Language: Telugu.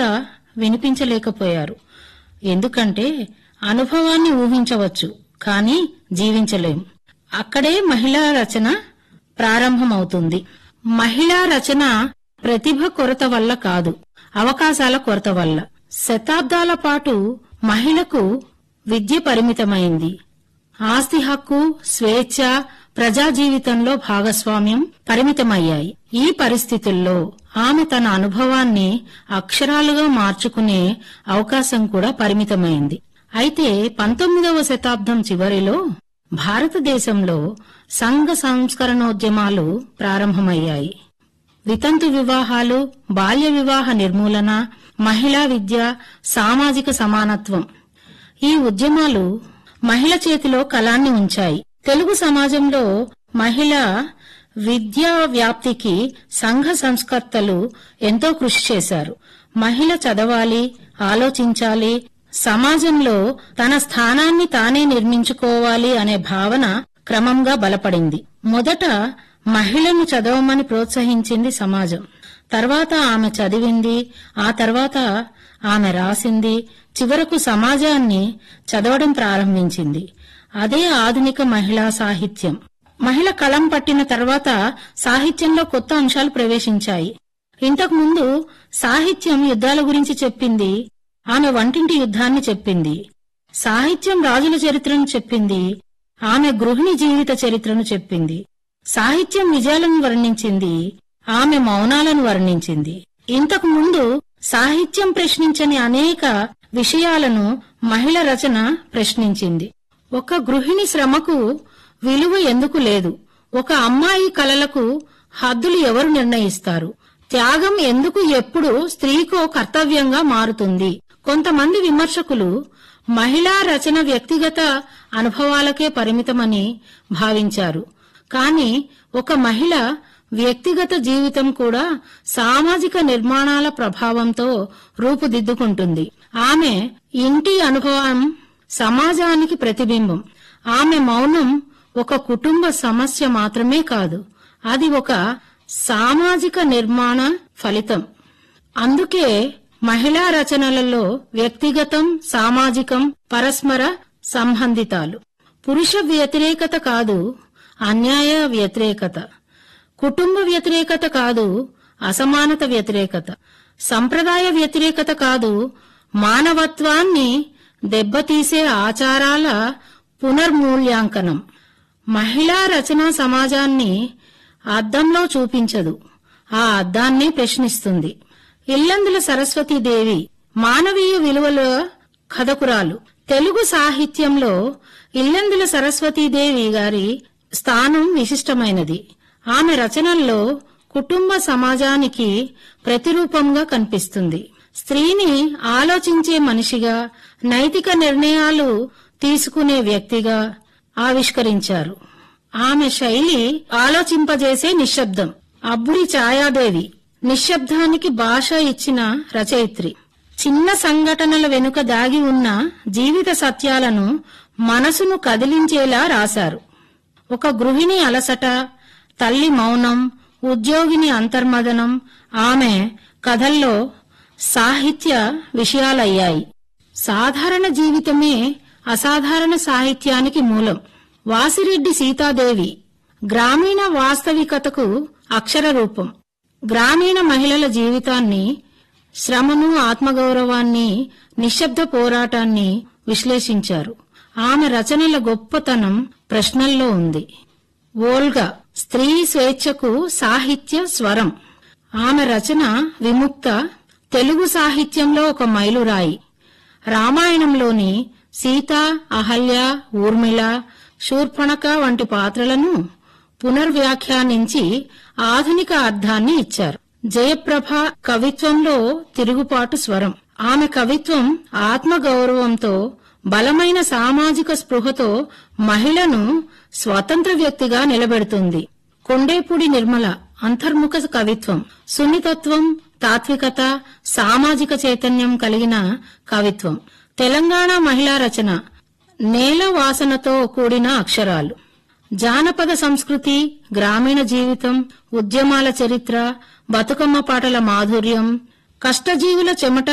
పూర్తిగా వినిపించలేకపోయారు ఎందుకంటే అనుభవాన్ని ఊహించవచ్చు కానీ జీవించలేం అక్కడే మహిళా రచన ప్రారంభమవుతుంది మహిళా రచన ప్రతిభ కొరత వల్ల కాదు అవకాశాల కొరత వల్ల శతాబ్దాల పాటు మహిళకు విద్య పరిమితమైంది ఆస్తి హక్కు స్వేచ్ఛ ప్రజా జీవితంలో భాగస్వామ్యం పరిమితమయ్యాయి ఈ పరిస్థితుల్లో ఆమె తన అనుభవాన్ని అక్షరాలుగా మార్చుకునే అవకాశం కూడా పరిమితమైంది అయితే పంతొమ్మిదవ శతాబ్దం చివరిలో భారతదేశంలో సంఘ సంస్కరణోద్యమాలు ప్రారంభమయ్యాయి వితంతు వివాహాలు బాల్య వివాహ నిర్మూలన మహిళా విద్య సామాజిక సమానత్వం ఈ ఉద్యమాలు మహిళ చేతిలో కళాన్ని ఉంచాయి తెలుగు సమాజంలో మహిళ విద్యా వ్యాప్తికి సంఘ సంస్కర్తలు ఎంతో కృషి చేశారు మహిళ చదవాలి ఆలోచించాలి సమాజంలో తన స్థానాన్ని తానే నిర్మించుకోవాలి అనే భావన క్రమంగా బలపడింది మొదట మహిళను చదవమని ప్రోత్సహించింది సమాజం తర్వాత ఆమె చదివింది ఆ తర్వాత ఆమె రాసింది చివరకు సమాజాన్ని చదవడం ప్రారంభించింది అదే ఆధునిక మహిళా సాహిత్యం మహిళ కలం పట్టిన తర్వాత సాహిత్యంలో కొత్త అంశాలు ప్రవేశించాయి ఇంతకు ముందు సాహిత్యం యుద్ధాల గురించి చెప్పింది ఆమె వంటింటి యుద్ధాన్ని చెప్పింది సాహిత్యం రాజుల చరిత్రను చెప్పింది ఆమె గృహిణి జీవిత చరిత్రను చెప్పింది సాహిత్యం విజయాలను వర్ణించింది ఆమె మౌనాలను వర్ణించింది ఇంతకు ముందు సాహిత్యం ప్రశ్నించని అనేక విషయాలను మహిళ రచన ప్రశ్నించింది ఒక గృహిణి శ్రమకు విలువ ఎందుకు లేదు ఒక అమ్మాయి కలలకు హద్దులు ఎవరు నిర్ణయిస్తారు త్యాగం ఎందుకు ఎప్పుడు స్త్రీకో కర్తవ్యంగా మారుతుంది కొంతమంది విమర్శకులు మహిళా రచన వ్యక్తిగత అనుభవాలకే పరిమితమని భావించారు కానీ ఒక మహిళ వ్యక్తిగత జీవితం కూడా సామాజిక నిర్మాణాల ప్రభావంతో రూపుదిద్దుకుంటుంది ఆమె ఇంటి అనుభవం సమాజానికి ప్రతిబింబం ఆమె మౌనం ఒక కుటుంబ సమస్య మాత్రమే కాదు అది ఒక సామాజిక నిర్మాణ ఫలితం అందుకే మహిళా రచనలలో వ్యక్తిగతం సామాజికం పరస్పర సంబంధితాలు పురుష వ్యతిరేకత కాదు అన్యాయ వ్యతిరేకత కుటుంబ వ్యతిరేకత కాదు అసమానత వ్యతిరేకత సంప్రదాయ వ్యతిరేకత కాదు మానవత్వాన్ని దెబ్బతీసే ఆచారాల పునర్మూల్యాంకనం మహిళా రచనా సమాజాన్ని అద్దంలో చూపించదు ఆ అద్దాన్నే ప్రశ్నిస్తుంది ఇల్లందుల సరస్వతీదేవి మానవీయ విలువల కథకురాలు తెలుగు సాహిత్యంలో ఇల్లందుల సరస్వతీదేవి గారి స్థానం విశిష్టమైనది ఆమె రచనల్లో కుటుంబ సమాజానికి ప్రతిరూపంగా కనిపిస్తుంది స్త్రీని ఆలోచించే మనిషిగా నైతిక నిర్ణయాలు తీసుకునే వ్యక్తిగా ఆవిష్కరించారు ఆమె శైలి ఆలోచింపజేసే నిశ్శబ్దం అబ్బురి ఛాయాదేవి నిశ్శబ్దానికి భాష ఇచ్చిన రచయిత్రి చిన్న సంఘటనల వెనుక దాగి ఉన్న జీవిత సత్యాలను మనసును కదిలించేలా రాశారు ఒక గృహిణి అలసట తల్లి మౌనం ఉద్యోగిని అంతర్మదనం ఆమె కథల్లో సాహిత్య విషయాలయ్యాయి సాధారణ జీవితమే అసాధారణ సాహిత్యానికి మూలం వాసిరెడ్డి సీతాదేవి గ్రామీణ వాస్తవికతకు అక్షర రూపం గ్రామీణ మహిళల జీవితాన్ని శ్రమను ఆత్మగౌరవాన్ని నిశ్శబ్ద పోరాటాన్ని విశ్లేషించారు ఆమె రచనల గొప్పతనం ప్రశ్నల్లో ఉంది ఓల్గా స్త్రీ స్వేచ్ఛకు సాహిత్య స్వరం ఆమె రచన విముక్త తెలుగు సాహిత్యంలో ఒక మైలురాయి రామాయణంలోని సీత అహల్య ఊర్మిళ శూర్పణక వంటి పాత్రలను పునర్వ్యాఖ్యానించి ఆధునిక అర్థాన్ని ఇచ్చారు జయప్రభ కవిత్వంలో తిరుగుపాటు స్వరం ఆమె కవిత్వం ఆత్మగౌరవంతో బలమైన సామాజిక స్పృహతో మహిళను స్వతంత్ర వ్యక్తిగా నిలబెడుతుంది కొండేపూడి నిర్మల అంతర్ముఖ కవిత్వం సున్నితత్వం తాత్వికత సామాజిక చైతన్యం కలిగిన కవిత్వం తెలంగాణ మహిళా రచన నేల వాసనతో కూడిన అక్షరాలు జానపద సంస్కృతి గ్రామీణ జీవితం ఉద్యమాల చరిత్ర బతుకమ్మ పాటల మాధుర్యం కష్టజీవుల చెమట